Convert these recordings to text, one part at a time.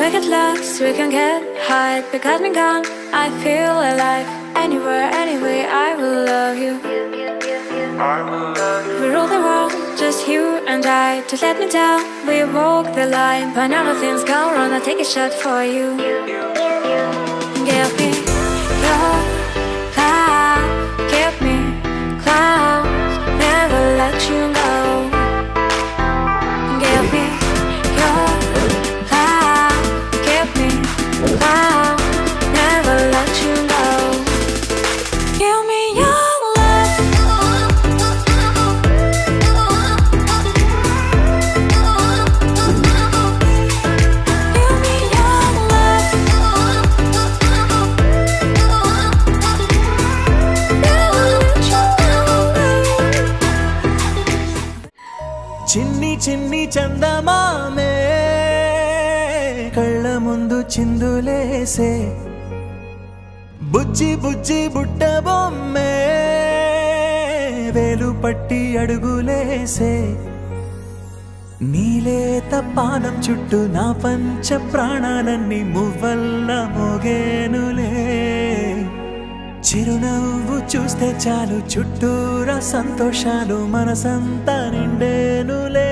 we get lost, we can get high. Because me gone, I feel alive. Anywhere, anyway, I will love you. We rule the world, just you and I. Just let me down, we walk the line. But now nothing's gone wrong, I'll take a shot for you. Give me your love, give me clouds, never let you go. Give me your love, give me clouds, never let you go. Give me your love. Give me your love. చిన్ని చిన్ని చందమామే కళ్ళ ముందు చిందులేసే బుజ్జి బుజ్జి బుట్ట బొమ్మే వేలు పట్టి అడుగులేసే నీలేత పానం చుట్టూ నా పంచ ప్రాణాలన్నీ మువ్వల్ల మోగేనులే చిరునవ్వు చూస్తే చాలు చుట్టూరా సంతోషాలు మనసంతా నిండేనులే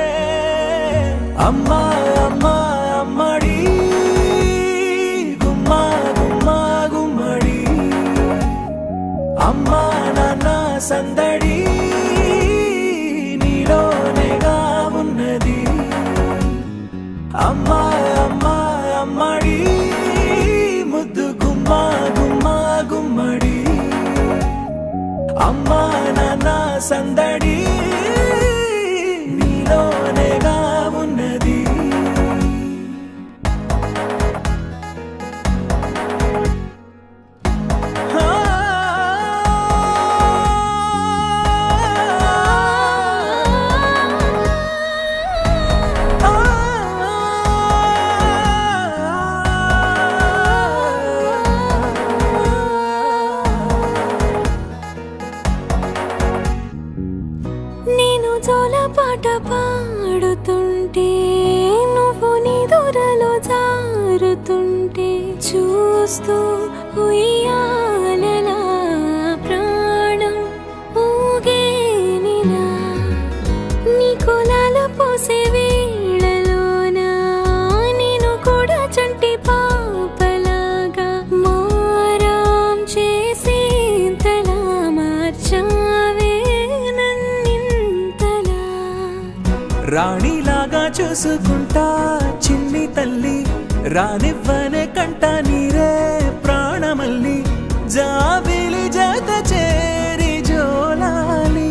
అమ్మా అమ్మా అమ్మడి గుమ్మా గుమ్మా గుమ్మడి అమ్మా నాన్న సందడి నీలోనేగా ఉన్నది అమ్మా అమ్మా అమ్మడి ముద్దు గుమ్మా గుమ్మా గుమ్మడి అమ్మా నాన్న సందడి నీలోనేగా ఉన్నది నేను జోల పాట పాడుతుంటే నువ్వు నీ దూరలో జారుతుంటే చూస్తూ ఉయ్యాలలా ప్రాణం ఊగేనిలా నీ కులాల పోసే వేళలోన నేను కూడా చంటి పాపలాగా మారాం చేసేంతలా మార్చావే నన్నింతలా రాణిలాగా చూసుకుంటా చిన్ని తల్లి రానివ్వనే కంట నీరే ప్రాణమల్లి జాబిలి జత చేరి జోలాలి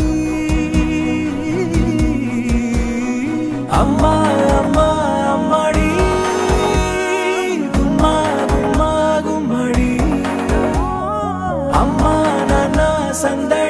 అమ్మా అమ్మా అమ్మడి గుమ్మా గుమ్మా గుమ్మడి అమ్మా నాన్న సందడి